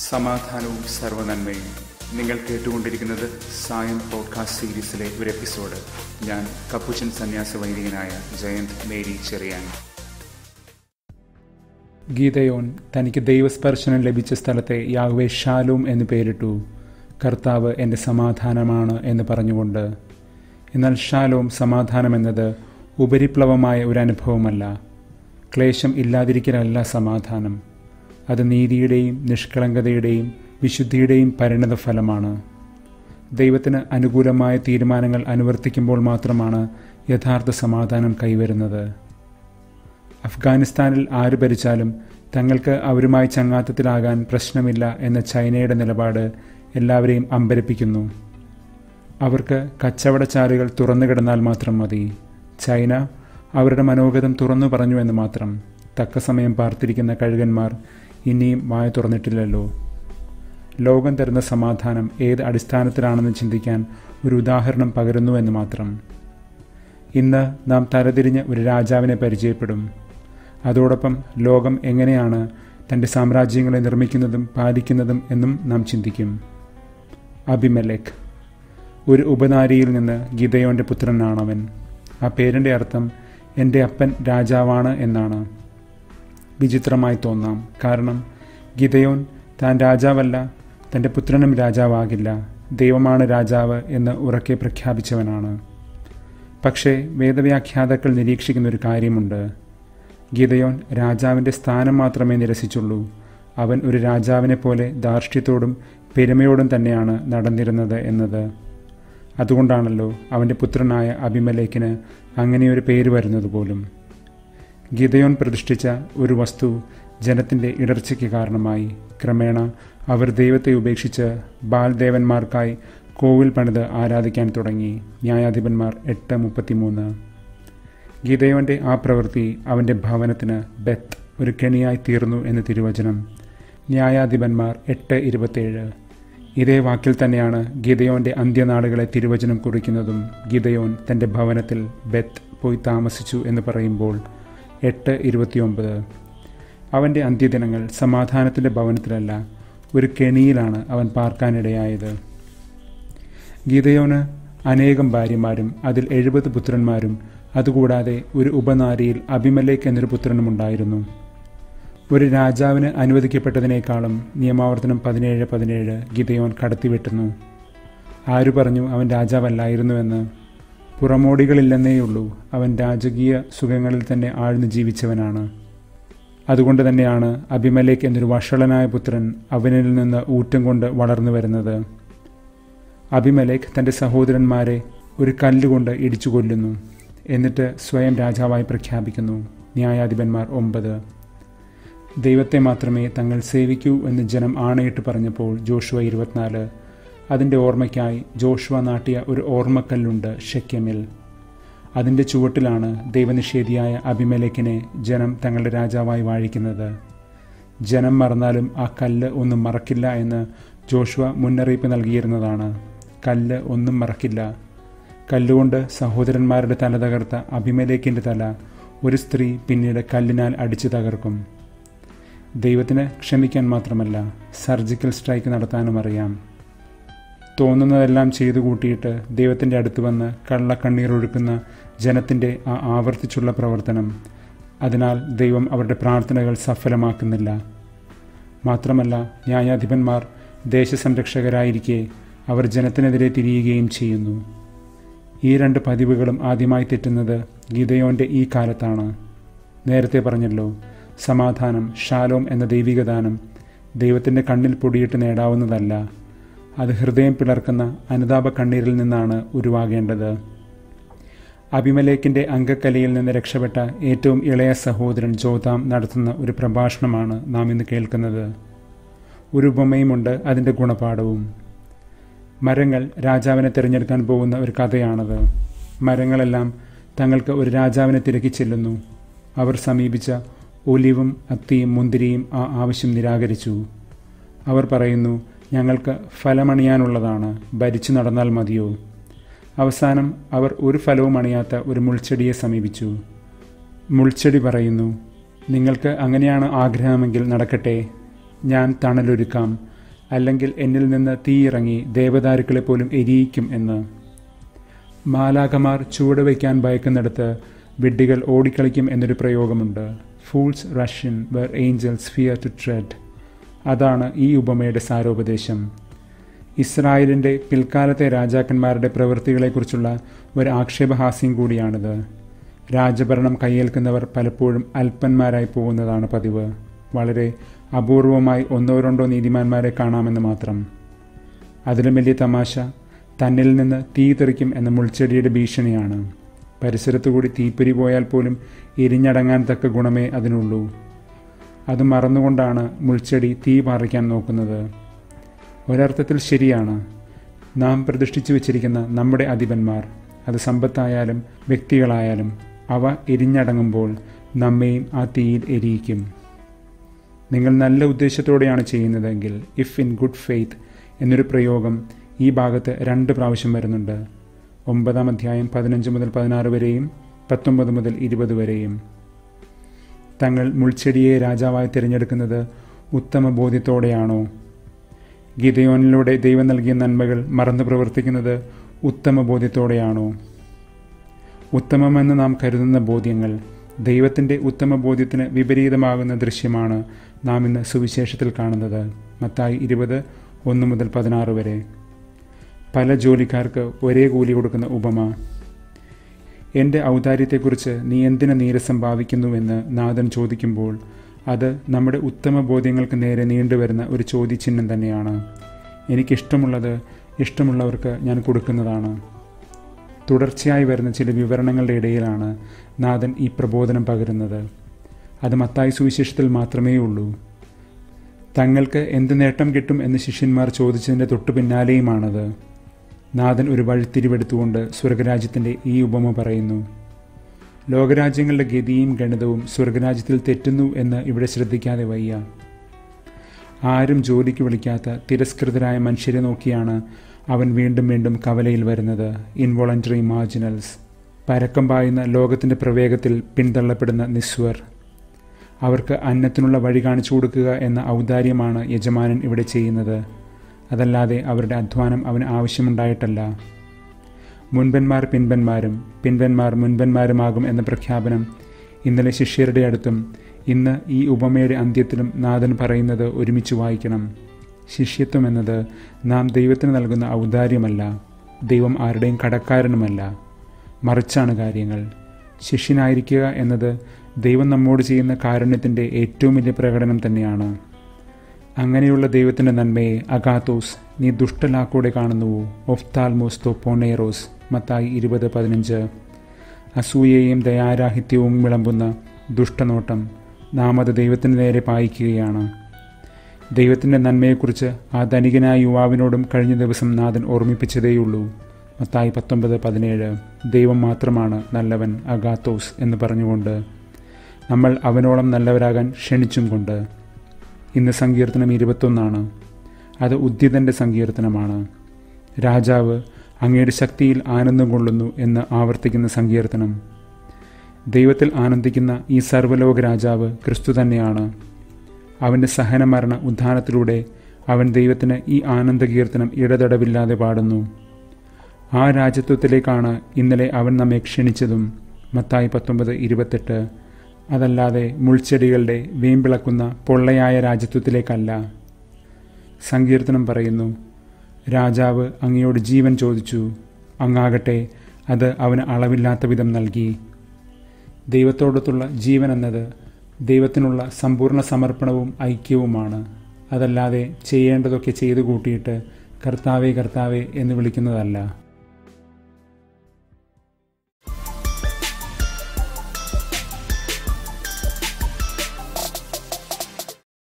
സമാധാനവും സർവനന്മയും നിങ്ങൾ കേട്ടുകൊണ്ടിരിക്കുന്നത് സായം പോഡ്കാസ്റ്റ് സീരീസിലെ ഒരു എപ്പിസോഡ് ഞാൻ കപ്പുച്ചൻ സന്യാസ വൈദികനായ ജയന്ത് മേരി ചെറിയാൻ ഗീതയോൻ തനിക്ക് ദൈവസ്പർശനം ലഭിച്ച സ്ഥലത്തെ യാഹ്വേ ഷാലൂം എന്ന് പേരിട്ടു കർത്താവ് എൻ്റെ സമാധാനമാണ് എന്ന് പറഞ്ഞുകൊണ്ട് എന്നാൽ ഷാലോം സമാധാനം എന്നത് ഉപരിപ്ലവമായ ഒരു അനുഭവമല്ല ക്ലേശം ഇല്ലാതിരിക്കലല്ല സമാധാനം അത് നീതിയുടെയും നിഷ്കളങ്കതയുടെയും വിശുദ്ധിയുടെയും പരിണത ഫലമാണ് ദൈവത്തിന് അനുകൂലമായ തീരുമാനങ്ങൾ അനുവർത്തിക്കുമ്പോൾ മാത്രമാണ് യഥാർത്ഥ സമാധാനം കൈവരുന്നത് അഫ്ഗാനിസ്ഥാനിൽ ആര് ഭരിച്ചാലും തങ്ങൾക്ക് അവരുമായി ചങ്ങാത്തത്തിലാകാൻ പ്രശ്നമില്ല എന്ന ചൈനയുടെ നിലപാട് എല്ലാവരെയും അമ്പരപ്പിക്കുന്നു അവർക്ക് കച്ചവടച്ചാലുകൾ തുറന്നു കിടന്നാൽ മാത്രം മതി ചൈന അവരുടെ മനോഗതം തുറന്നു പറഞ്ഞു എന്ന് മാത്രം തക്ക സമയം പാർത്തിരിക്കുന്ന കഴുകന്മാർ ഇനിയും വായ തുറന്നിട്ടില്ലല്ലോ ലോകം തരുന്ന സമാധാനം ഏത് അടിസ്ഥാനത്തിലാണെന്ന് ചിന്തിക്കാൻ ഒരു ഉദാഹരണം പകരുന്നുവെന്ന് മാത്രം ഇന്ന് നാം തലതിരിഞ്ഞ് ഒരു രാജാവിനെ പരിചയപ്പെടും അതോടൊപ്പം ലോകം എങ്ങനെയാണ് തൻ്റെ സാമ്രാജ്യങ്ങളെ നിർമ്മിക്കുന്നതും പാലിക്കുന്നതും എന്നും നാം ചിന്തിക്കും അബിമലെക് ഒരു ഉപനാരിയിൽ നിന്ന് ഗീതയോൻ്റെ പുത്രനാണവൻ ആ പേരിൻ്റെ അർത്ഥം എൻ്റെ അപ്പൻ രാജാവാണ് എന്നാണ് വിചിത്രമായി തോന്നാം കാരണം ഗിതയോൻ താൻ രാജാവല്ല തൻ്റെ പുത്രനും രാജാവാകില്ല ദൈവമാണ് രാജാവ് എന്ന് ഉറക്കെ പ്രഖ്യാപിച്ചവനാണ് പക്ഷേ വേദവ്യാഖ്യാതാക്കൾ നിരീക്ഷിക്കുന്ന ഒരു കാര്യമുണ്ട് ഗീതയോൻ രാജാവിൻ്റെ സ്ഥാനം മാത്രമേ നിരസിച്ചുള്ളൂ അവൻ ഒരു രാജാവിനെ പോലെ ധാർഷ്ട്യത്തോടും പെരുമയോടും തന്നെയാണ് നടന്നിരുന്നത് എന്നത് അതുകൊണ്ടാണല്ലോ അവൻ്റെ പുത്രനായ അഭിമലേഖിന് അങ്ങനെയൊരു പേര് വരുന്നത് പോലും ഗീതയോൻ പ്രതിഷ്ഠിച്ച ഒരു വസ്തു ജനത്തിൻ്റെ ഇടർച്ചയ്ക്ക് കാരണമായി ക്രമേണ അവർ ദൈവത്തെ ഉപേക്ഷിച്ച് ബാൽദേവന്മാർക്കായി കോവിൽ പണിത് ആരാധിക്കാൻ തുടങ്ങി ന്യായാധിപന്മാർ എട്ട് മുപ്പത്തിമൂന്ന് ഗീതയോൻ്റെ ആ പ്രവൃത്തി അവൻ്റെ ഭവനത്തിന് ബെത്ത് ഒരു കെണിയായി തീർന്നു എന്ന് തിരുവചനം ന്യായാധിപന്മാർ എട്ട് ഇരുപത്തേഴ് ഇതേ വാക്കിൽ തന്നെയാണ് ഗീതയോൻ്റെ അന്ത്യനാളുകളെ തിരുവചനം കുറിക്കുന്നതും ഗീതയോൻ തൻ്റെ ഭവനത്തിൽ ബെത്ത് പോയി താമസിച്ചു എന്ന് പറയുമ്പോൾ എട്ട് ഇരുപത്തിയൊമ്പത് അവൻ്റെ അന്ത്യദിനങ്ങൾ സമാധാനത്തിൻ്റെ ഭവനത്തിലല്ല ഒരു കെണിയിലാണ് അവൻ പാർക്കാനിടയായത് ഗീതയോന് അനേകം ഭാര്യമാരും അതിൽ എഴുപത് പുത്രന്മാരും അതുകൂടാതെ ഒരു ഉപനാരിയിൽ അഭിമലേക്ക് എന്നൊരു പുത്രനുമുണ്ടായിരുന്നു ഒരു രാജാവിന് അനുവദിക്കപ്പെട്ടതിനേക്കാളും നിയമാവർത്തനം പതിനേഴ് പതിനേഴ് ഗീതയോൻ കടത്തിവെട്ടുന്നു ആരു പറഞ്ഞു അവൻ രാജാവല്ലായിരുന്നുവെന്ന് പുറമോടികളില്ലെന്നേയുള്ളൂ അവൻ രാജകീയ സുഖങ്ങളിൽ തന്നെ ആഴ്ന്നു ജീവിച്ചവനാണ് അതുകൊണ്ട് തന്നെയാണ് അഭിമലേക്ക് എന്നൊരു വഷളനായ പുത്രൻ അവനിൽ നിന്ന് ഊറ്റം കൊണ്ട് വളർന്നു വരുന്നത് അഭിമലേക്ക് തൻ്റെ സഹോദരന്മാരെ ഒരു കല്ലുകൊണ്ട് ഇടിച്ചു കൊല്ലുന്നു എന്നിട്ട് സ്വയം രാജാവായി പ്രഖ്യാപിക്കുന്നു ന്യായാധിപന്മാർ ഒമ്പത് ദൈവത്തെ മാത്രമേ തങ്ങൾ സേവിക്കൂ എന്ന് ജനം ആണയിട്ട് പറഞ്ഞപ്പോൾ ജോഷുവ ഇരുപത്തിനാല് അതിൻ്റെ ഓർമ്മയ്ക്കായി ജോഷുവ നാട്ടിയ ഒരു ഓർമ്മക്കല്ലുണ്ട് ഷെക്കമിൽ അതിൻ്റെ ചുവട്ടിലാണ് ദൈവനിഷേധിയായ അഭിമലേഖിനെ ജനം തങ്ങളുടെ രാജാവായി വാഴിക്കുന്നത് ജനം മറന്നാലും ആ കല്ല് ഒന്നും മറക്കില്ല എന്ന് ജോഷുവ മുന്നറിയിപ്പ് നൽകിയിരുന്നതാണ് കല്ല് ഒന്നും മറക്കില്ല കല്ലുകൊണ്ട് സഹോദരന്മാരുടെ തല തകർത്ത അഭിമലേഖിൻ്റെ തല ഒരു സ്ത്രീ പിന്നീട് കല്ലിനാൽ അടിച്ചു തകർക്കും ദൈവത്തിന് ക്ഷമിക്കാൻ മാത്രമല്ല സർജിക്കൽ സ്ട്രൈക്ക് നടത്താനും അറിയാം തോന്നുന്നതെല്ലാം ചെയ്തു കൂട്ടിയിട്ട് ദൈവത്തിൻ്റെ അടുത്ത് വന്ന് കള്ളക്കണ്ണീരൊഴുക്കുന്ന ജനത്തിൻ്റെ ആ ആവർത്തിച്ചുള്ള പ്രവർത്തനം അതിനാൽ ദൈവം അവരുടെ പ്രാർത്ഥനകൾ സഫലമാക്കുന്നില്ല മാത്രമല്ല ന്യായാധിപന്മാർ ദേശസംരക്ഷകരായിരിക്കെ അവർ ജനത്തിനെതിരെ തിരിയുകയും ചെയ്യുന്നു ഈ രണ്ട് പതിവുകളും ആദ്യമായി തെറ്റുന്നത് ഗീതയോൻ്റെ ഈ കാലത്താണ് നേരത്തെ പറഞ്ഞല്ലോ സമാധാനം ഷാലോം എന്ന ദൈവികദാനം ദൈവത്തിൻ്റെ കണ്ണിൽ പൊടിയിട്ട് നേടാവുന്നതല്ല അത് ഹൃദയം പിളർക്കുന്ന അനുതാപ കണ്ണീരിൽ നിന്നാണ് ഉരുവാകേണ്ടത് അഭിമലേക്കിൻ്റെ അംഗക്കലയിൽ നിന്ന് രക്ഷപ്പെട്ട ഏറ്റവും ഇളയ സഹോദരൻ ജോതാം നടത്തുന്ന ഒരു പ്രഭാഷണമാണ് നാം ഇന്ന് കേൾക്കുന്നത് ഒരു ഉപമയുമുണ്ട് അതിൻ്റെ ഗുണപാഠവും മരങ്ങൾ രാജാവിനെ തിരഞ്ഞെടുക്കാൻ പോകുന്ന ഒരു കഥയാണത് മരങ്ങളെല്ലാം തങ്ങൾക്ക് ഒരു രാജാവിനെ തിരക്കി ചെല്ലുന്നു അവർ സമീപിച്ച ഒലിവും അത്തിയും മുന്തിരിയും ആ ആവശ്യം നിരാകരിച്ചു അവർ പറയുന്നു ഞങ്ങൾക്ക് ഫലമണിയാനുള്ളതാണ് ഭരിച്ചു നടന്നാൽ മതിയോ അവസാനം അവർ ഒരു ഫലവും അണിയാത്ത ഒരു മുൾച്ചെടിയെ സമീപിച്ചു മുൾച്ചെടി പറയുന്നു നിങ്ങൾക്ക് അങ്ങനെയാണ് ആഗ്രഹമെങ്കിൽ നടക്കട്ടെ ഞാൻ തണലൊരുക്കാം അല്ലെങ്കിൽ എന്നിൽ നിന്ന് തീയിറങ്ങി ദേവദാരുക്കളെ പോലും എരിയിക്കും എന്ന് മാലാകമാർ ചുവട് വയ്ക്കാൻ ഭയക്കുന്നിടത്ത് വിഡ്ഢികൾ ഓടിക്കളിക്കും എന്നൊരു പ്രയോഗമുണ്ട് fools rush in where angels fear to tread അതാണ് ഈ ഉപമയുടെ സാരോപദേശം ഇസ്രായേലിൻ്റെ പിൽക്കാലത്തെ രാജാക്കന്മാരുടെ പ്രവൃത്തികളെക്കുറിച്ചുള്ള ഒരു ആക്ഷേപഹാസ്യം കൂടിയാണിത് രാജഭരണം കയ്യേൽക്കുന്നവർ പലപ്പോഴും അല്പന്മാരായി പോകുന്നതാണ് പതിവ് വളരെ അപൂർവമായി ഒന്നോ രണ്ടോ നീതിമാന്മാരെ കാണാമെന്ന് മാത്രം അതിലും വലിയ തമാശ തന്നിൽ നിന്ന് തീ തെറിക്കും എന്ന മുൾച്ചെടിയുടെ ഭീഷണിയാണ് പരിസരത്തുകൂടി തീപ്പൊരി പോയാൽ പോലും എരിഞ്ഞടങ്ങാൻ തക്ക ഗുണമേ അതിനുള്ളൂ അത് മറന്നുകൊണ്ടാണ് മുൾച്ചെടി തീ പാറിക്കാൻ നോക്കുന്നത് ഒരർത്ഥത്തിൽ ശരിയാണ് നാം പ്രതിഷ്ഠിച്ചു വച്ചിരിക്കുന്ന നമ്മുടെ അധിപന്മാർ അത് സമ്പത്തായാലും വ്യക്തികളായാലും അവ എരിഞ്ഞടങ്ങുമ്പോൾ നമ്മെയും ആ തീയിൽ എരിയിക്കും നിങ്ങൾ നല്ല ഉദ്ദേശത്തോടെയാണ് ചെയ്യുന്നതെങ്കിൽ ഇഫ് ഇൻ ഗുഡ് ഫെയ്ത്ത് എന്നൊരു പ്രയോഗം ഈ ഭാഗത്ത് രണ്ട് പ്രാവശ്യം വരുന്നുണ്ട് ഒമ്പതാം അധ്യായം പതിനഞ്ച് മുതൽ പതിനാറ് വരെയും പത്തൊമ്പത് മുതൽ ഇരുപത് വരെയും തങ്ങൾ മുൾച്ചെടിയെ രാജാവായി തിരഞ്ഞെടുക്കുന്നത് ഉത്തമ ബോധ്യത്തോടെയാണോ ഗീതയോനിലൂടെ ദൈവം നൽകിയ നന്മകൾ മറന്നു പ്രവർത്തിക്കുന്നത് ഉത്തമ ബോധ്യത്തോടെയാണോ ഉത്തമമെന്ന് നാം കരുതുന്ന ബോധ്യങ്ങൾ ദൈവത്തിൻ്റെ ഉത്തമ ബോധ്യത്തിന് വിപരീതമാകുന്ന ദൃശ്യമാണ് നാം ഇന്ന് സുവിശേഷത്തിൽ കാണുന്നത് മത്തായി ഇരുപത് ഒന്ന് മുതൽ പതിനാറ് വരെ പല ജോലിക്കാർക്ക് ഒരേ കൂലി കൊടുക്കുന്ന ഉപമ എൻ്റെ ഔദാര്യത്തെക്കുറിച്ച് നീ എന്തിന് നീരസം ഭാവിക്കുന്നുവെന്ന് നാഥൻ ചോദിക്കുമ്പോൾ അത് നമ്മുടെ ഉത്തമ ബോധ്യങ്ങൾക്ക് നേരെ നീണ്ടുവരുന്ന ഒരു ചോദ്യചിഹ്നം തന്നെയാണ് എനിക്കിഷ്ടമുള്ളത് ഇഷ്ടമുള്ളവർക്ക് ഞാൻ കൊടുക്കുന്നതാണ് തുടർച്ചയായി വരുന്ന ചില വിവരണങ്ങളുടെ ഇടയിലാണ് നാഥൻ ഈ പ്രബോധനം പകരുന്നത് അത് മത്തായി സുവിശേഷത്തിൽ മാത്രമേ ഉള്ളൂ തങ്ങൾക്ക് എന്ത് നേട്ടം കിട്ടും എന്ന് ശിഷ്യന്മാർ ചോദിച്ചതിൻ്റെ തൊട്ടു പിന്നാലെയുമാണത് നാഥൻ ഒരു വഴിത്തിരിവെടുത്തുകൊണ്ട് സ്വർഗരാജ്യത്തിൻ്റെ ഈ ഉപമ പറയുന്നു ലോകരാജ്യങ്ങളുടെ ഗതിയും ഗണിതവും സ്വർഗരാജ്യത്തിൽ തെറ്റുന്നു എന്ന് ഇവിടെ ശ്രദ്ധിക്കാതെ വയ്യ ആരും ജോലിക്ക് വിളിക്കാത്ത തിരസ്കൃതരായ മനുഷ്യരെ നോക്കിയാണ് അവൻ വീണ്ടും വീണ്ടും കവലയിൽ വരുന്നത് ഇൻവോളണ്ടറി മാർജിനൽസ് പരക്കം പായുന്ന ലോകത്തിൻ്റെ പ്രവേഗത്തിൽ പിന്തള്ളപ്പെടുന്ന നിസ്വർ അവർക്ക് അന്നത്തിനുള്ള വഴി കാണിച്ചു കൊടുക്കുക എന്ന ഔദാര്യമാണ് യജമാനൻ ഇവിടെ ചെയ്യുന്നത് അതല്ലാതെ അവരുടെ അധ്വാനം അവന് ആവശ്യമുണ്ടായിട്ടല്ല മുൻപന്മാർ പിൻപന്മാരും പിൻപന്മാർ മുൻപന്മാരുമാകും എന്ന പ്രഖ്യാപനം ഇന്നലെ ശിഷ്യരുടെ അടുത്തും ഇന്ന് ഈ ഉപമയുടെ അന്ത്യത്തിലും നാഥൻ പറയുന്നത് ഒരുമിച്ച് വായിക്കണം ശിഷ്യത്വം എന്നത് നാം ദൈവത്തിന് നൽകുന്ന ഔദാര്യമല്ല ദൈവം ആരുടെയും കടക്കാരനുമല്ല മറിച്ചാണ് കാര്യങ്ങൾ ശിഷ്യനായിരിക്കുക എന്നത് ദൈവം നമ്മോട് ചെയ്യുന്ന കാരുണ്യത്തിൻ്റെ ഏറ്റവും വലിയ പ്രകടനം തന്നെയാണ് അങ്ങനെയുള്ള ദൈവത്തിൻ്റെ നന്മയെ അഗാത്തോസ് നീ ദുഷ്ടലാക്കൂടെ കാണുന്നുവോ ഒഫ്താൽമോസ് തോപ്പോണേറോസ് മത്തായി ഇരുപത് പതിനഞ്ച് അസൂയയും ദയാരാഹിത്യവും വിളമ്പുന്ന ദുഷ്ടനോട്ടം നാം അത് ദൈവത്തിന് നേരെ പായിക്കുകയാണ് ദൈവത്തിൻ്റെ നന്മയെക്കുറിച്ച് ആ ധനികനായ യുവാവിനോടും കഴിഞ്ഞ ദിവസം നാഥൻ ഓർമ്മിപ്പിച്ചതേയുള്ളൂ മത്തായി പത്തൊമ്പത് പതിനേഴ് ദൈവം മാത്രമാണ് നല്ലവൻ അഗാത്തോസ് എന്ന് പറഞ്ഞുകൊണ്ട് നമ്മൾ അവനോളം നല്ലവരാകാൻ ക്ഷണിച്ചും കൊണ്ട് ഇന്ന് സങ്കീർത്തനം ഇരുപത്തൊന്നാണ് അത് ഉദ്യതൻ്റെ സങ്കീർത്തനമാണ് രാജാവ് അങ്ങയുടെ ശക്തിയിൽ ആനന്ദം കൊള്ളുന്നു എന്ന് ആവർത്തിക്കുന്ന സങ്കീർത്തനം ദൈവത്തിൽ ആനന്ദിക്കുന്ന ഈ സർവ്വലോക രാജാവ് ക്രിസ്തു തന്നെയാണ് അവൻ്റെ സഹനമരണ ഉദ്ധാനത്തിലൂടെ അവൻ ദൈവത്തിന് ഈ ആനന്ദകീർത്തനം ഇടതടവില്ലാതെ പാടുന്നു ആ രാജ്യത്വത്തിലേക്കാണ് ഇന്നലെ അവൻ നമ്മെ ക്ഷണിച്ചതും മത്തായി പത്തൊമ്പത് ഇരുപത്തെട്ട് അതല്ലാതെ മുൾച്ചെടികളുടെ വീമ്പിളക്കുന്ന പൊള്ളയായ രാജ്യത്വത്തിലേക്കല്ല സങ്കീർത്തനം പറയുന്നു രാജാവ് അങ്ങയോട് ജീവൻ ചോദിച്ചു അങ്ങാകട്ടെ അത് അവന് അളവില്ലാത്ത വിധം നൽകി ദൈവത്തോടൊത്തുള്ള ജീവൻ എന്നത് ദൈവത്തിനുള്ള സമ്പൂർണ്ണ സമർപ്പണവും ഐക്യവുമാണ് അതല്ലാതെ ചെയ്യേണ്ടതൊക്കെ ചെയ്തു കൂട്ടിയിട്ട് കർത്താവേ കർത്താവേ എന്ന് വിളിക്കുന്നതല്ല